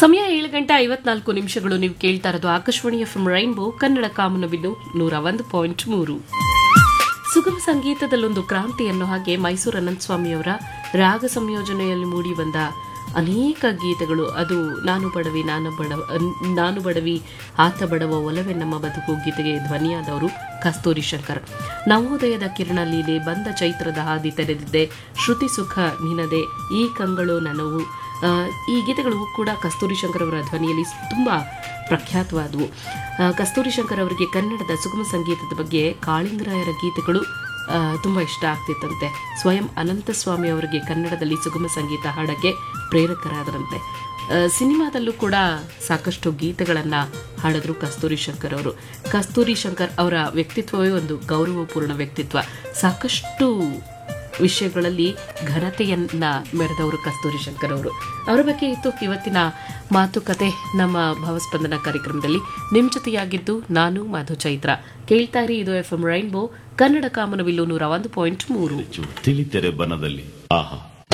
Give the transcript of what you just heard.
ಸಮಯ ಏಳು ಗಂಟೆ ಐವತ್ನಾಲ್ಕು ನಿಮಿಷಗಳು ನೀವು ಕೇಳ್ತಾ ಇರೋದು ಆಕಾಶವಾಣಿ ಎಫ್ ರೈನ್ಬೋ ಕನ್ನಡ ಕಾಮನಬಿಲ್ಲು ನೂರ ಒಂದು ಪಾಯಿಂಟ್ ಮೂರು ಸುಗಮ ಸಂಗೀತದಲ್ಲೊಂದು ಕ್ರಾಂತಿ ಅನ್ನೋ ಹಾಗೆ ಮೈಸೂರು ಅನಂತಸ್ವಾಮಿಯವರ ರಾಗ ಸಂಯೋಜನೆಯಲ್ಲಿ ಮೂಡಿ ಬಂದ ಅನೇಕ ಗೀತೆಗಳು ಅದು ನಾನು ಬಡವಿ ನಾನು ಬಡವ ನಾನು ಬಡವಿ ಆತ ಬಡವ ಒಲವೇ ನಮ್ಮ ಬದುಕು ಗೀತೆಗೆ ಧ್ವನಿಯಾದವರು ಕಸ್ತೂರಿ ಶಂಕರ್ ನವೋದಯದ ಕಿರಣ ಲೀಲೆ ಬಂದ ಚೈತ್ರದ ಹಾದಿ ತೆರೆದಿದ್ದೆ ಶ್ರುತಿ ಸುಖ ನಿನದೆ ಈ ಕಂಗಳು ನನವು ಆ, ಈ ಗೀತೆಗಳು ಕೂಡ ಕಸ್ತೂರಿ ಶಂಕರ್ ಅವರ ಧ್ವನಿಯಲ್ಲಿ ತುಂಬಾ ಪ್ರಖ್ಯಾತವಾದವು ಆ, ಕಸ್ತೂರಿ ಶಂಕರ್ ಅವರಿಗೆ ಕನ್ನಡದ ಸುಗಮ ಸಂಗೀತದ ಬಗ್ಗೆ ಕಾಳಿಂಗರಾಯರ ಗೀತೆಗಳು ಆ, ತುಂಬಾ ಇಷ್ಟ ಆಗ್ತಿತ್ತಂತೆ ಸ್ವಯಂ ಅನಂತಸ್ವಾಮಿ ಅವರಿಗೆ ಕನ್ನಡದಲ್ಲಿ ಸುಗಮ ಸಂಗೀತ ಹಾಡಕ್ಕೆ ಪ್ರೇರಕರಾದರಂತೆ ಆ, ಸಿನಿಮಾದಲ್ಲೂ ಕೂಡ ಸಾಕಷ್ಟು ಗೀತೆಗಳನ್ನ ಹಾಡಿದ್ರು ಕಸ್ತೂರಿ ಶಂಕರ್ ಅವರು ಕಸ್ತೂರಿ ಶಂಕರ್ ಅವರ ವ್ಯಕ್ತಿತ್ವವೇ ಒಂದು ಗೌರವಪೂರ್ಣ ವ್ಯಕ್ತಿತ್ವ ಸಾಕಷ್ಟು ವಿಷಯಗಳಲ್ಲಿ ಘನತೆಯನ್ನ ಮೆರೆದವರು ಕಸ್ತೂರಿ ಶಂಕರ್ ಅವರು ಅವರ ಬಗ್ಗೆ ಇತ್ತು ಇವತ್ತಿನ ಮಾತುಕತೆ ನಮ್ಮ ಭಾವಸ್ಪಂದನ ಕಾರ್ಯಕ್ರಮದಲ್ಲಿ ನಿಮ್ ಜೊತೆಯಾಗಿದ್ದು ನಾನು ಮಾಧು ಚೈತ್ರ ಕೇಳ್ತಾ ಇರಿ ಇದು ಎಫ್ ಎಂ ರೈನ್ಬೋ ಕನ್ನಡ ಕಾಮನವಿಲ್ಲು ನೂರ ಒಂದು ಪಾಯಿಂಟ್ ಮೂರು ತಿಳಿತೆರೆ ಬನದಲ್ಲಿ ಆಹಾ